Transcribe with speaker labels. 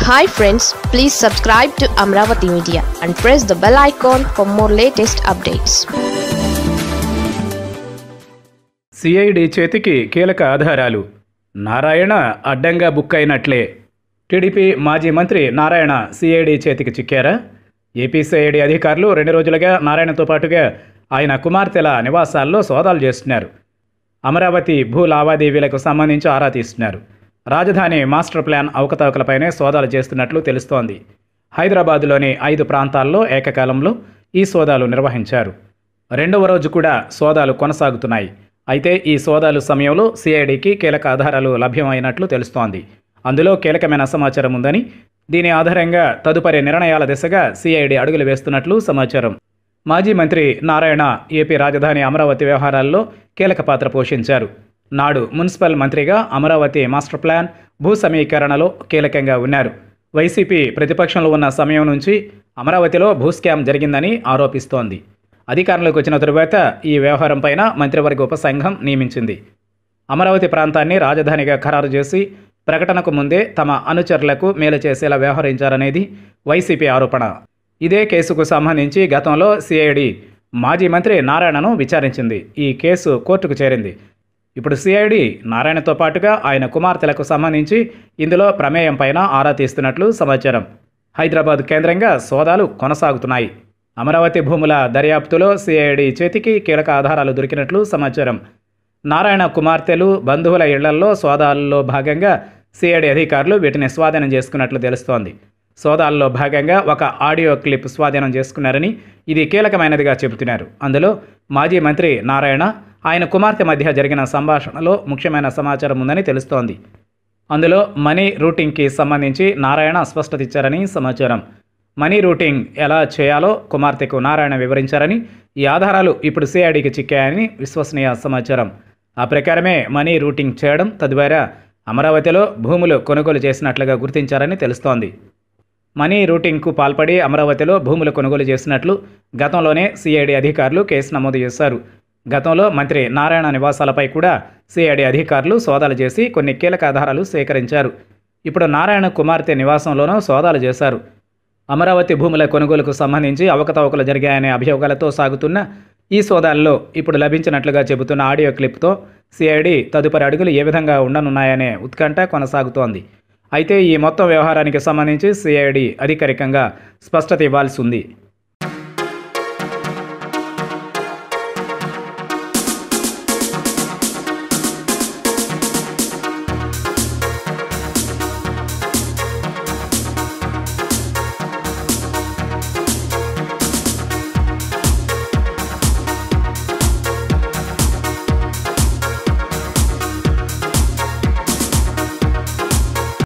Speaker 1: hi friends please subscribe to Amaravati media and press the bell icon for more latest updates
Speaker 2: CID చేతికి కీలక ఆధారాలు నారాయణ అడ్డంగా book అయినట్లే TDP మాజీ మంత్రి నారాయణ సిఐడి చేతికి చిక్కారా ఏపీ సిఐడి అధికారులు రెండు రోజులుగా నారాయణతో పాటుగా ఆయన కుమార్తెల నివాసాల్లో సోదాలు చేస్తున్నారు అమరావతి భూ లావాదేవీలకు సంబంధించి ఆరా తీస్తున్నారు రాజధాని మాస్టర్ ప్లాన్ అవకతవకలపైనే సోదాలు చేస్తున్నట్లు తెలుస్తోంది హైదరాబాదులోని ఐదు ప్రాంతాల్లో ఏకకాలంలో ఈ సోదాలు నిర్వహించారు రెండవ రోజు కూడా సోదాలు కొనసాగుతున్నాయి అయితే ఈ సోదాలు సమయంలో సిఐడికి కీలక ఆధారాలు లభ్యమైనట్లు తెలుస్తోంది అందులో కీలకమైన సమాచారం ఉందని దీని ఆధారంగా తదుపరి నిర్ణయాల దిశగా సిఐడి అడుగులు వేస్తున్నట్లు సమాచారం మాజీ మంత్రి నారాయణ ఏపీ రాజధాని అమరావతి వ్యవహారాల్లో కీలక పాత్ర పోషించారు నాడు మున్సిపల్ మంత్రిగా అమరావతి మాస్టర్ ప్లాన్ భూ సమీకరణలో కీలకంగా ఉన్నారు వైసీపీ ప్రతిపక్షంలో ఉన్న సమయం నుంచి అమరావతిలో భూ స్కామ్ జరిగిందని ఆరోపిస్తోంది అధికారంలోకి వచ్చిన తరువాత ఈ వ్యవహారంపైన మంత్రివర్గ ఉపసంఘం నియమించింది అమరావతి ప్రాంతాన్ని రాజధానిగా ఖరారు చేసి ప్రకటనకు ముందే తమ అనుచరులకు మేలు చేసేలా వ్యవహరించారనేది వైసీపీ ఆరోపణ ఇదే కేసుకు సంబంధించి గతంలో సిఐడి మాజీ మంత్రి నారాయణను విచారించింది ఈ కేసు కోర్టుకు చేరింది ఇప్పుడు సిఐడి నారాయణతో పాటుగా ఆయన కుమార్తెలకు సంబంధించి ఇందులో ప్రమేయం పైన ఆరా తీస్తున్నట్లు సమాచారం హైదరాబాద్ కేంద్రంగా సోదాలు కొనసాగుతున్నాయి అమరావతి భూముల దర్యాప్తులో సిఐడి చేతికి కీలక ఆధారాలు దొరికినట్లు సమాచారం నారాయణ కుమార్తెలు బంధువుల ఇళ్లల్లో సోదాల్లో భాగంగా సిఐడి అధికారులు వీటిని స్వాధీనం చేసుకున్నట్లు తెలుస్తోంది సోదాల్లో భాగంగా ఒక ఆడియో క్లిప్ స్వాధీనం చేసుకున్నారని ఇది కీలకమైనదిగా చెబుతున్నారు అందులో మాజీ మంత్రి నారాయణ ఆయన కుమార్తె మధ్య జరిగిన సంభాషణలో ముఖ్యమైన సమాచారం ఉందని తెలుస్తోంది అందులో మనీ రూటింగ్కి సంబంధించి నారాయణ స్పష్టత ఇచ్చారని సమాచారం మనీ రూటింగ్ ఎలా చేయాలో కుమార్తెకు నారాయణ వివరించారని ఈ ఆధారాలు ఇప్పుడు సిఐడికి చిక్కాయని విశ్వసనీయ సమాచారం ఆ ప్రకారమే మనీ రూటింగ్ చేయడం తద్వారా అమరావతిలో భూములు కొనుగోలు చేసినట్లుగా గుర్తించారని తెలుస్తోంది మనీ రూటింగ్కు పాల్పడి అమరావతిలో భూములు కొనుగోలు చేసినట్లు గతంలోనే సిఐడి అధికారులు కేసు నమోదు చేశారు గతంలో మంత్రి నారాయణ నివాసాలపై కూడా సిఐడి అధికారులు సోదాలు చేసి కొన్ని కీలక ఆధారాలు సేకరించారు ఇప్పుడు నారాయణ కుమార్తె నివాసంలోనూ సోదాలు చేశారు అమరావతి భూముల కొనుగోలుకు సంబంధించి అవకతవకలు జరిగాయనే అభియోగాలతో సాగుతున్న ఈ సోదాల్లో ఇప్పుడు లభించినట్లుగా చెబుతున్న ఆడియో క్లిప్తో సిఐడి తదుపరి అడుగులు ఏ విధంగా ఉండనున్నాయనే ఉత్కంఠ కొనసాగుతోంది అయితే ఈ మొత్తం వ్యవహారానికి సంబంధించి సిఐడి అధికారికంగా స్పష్టత ఇవ్వాల్సి ఉంది